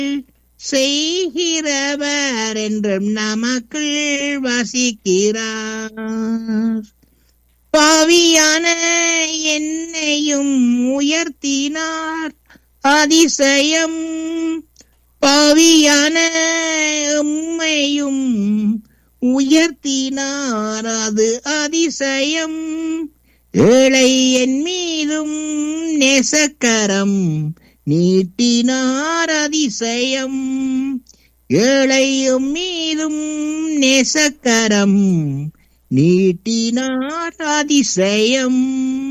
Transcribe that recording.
செய்கிறவர் என்றும் நமக்குள் வசிக்கிறார் பாவியான என்னையும் உயர்த்தினார் அதிசயம் பாவியான உம்மையும் உயர்த்தினார் அது அதிசயம் ஏழை என் மீதும் நெசக்கரம் நீட்டினார் அதிசயம் ஏழையும் மீதும் நெசக்கரம் நீட்டினார் அதிசயம்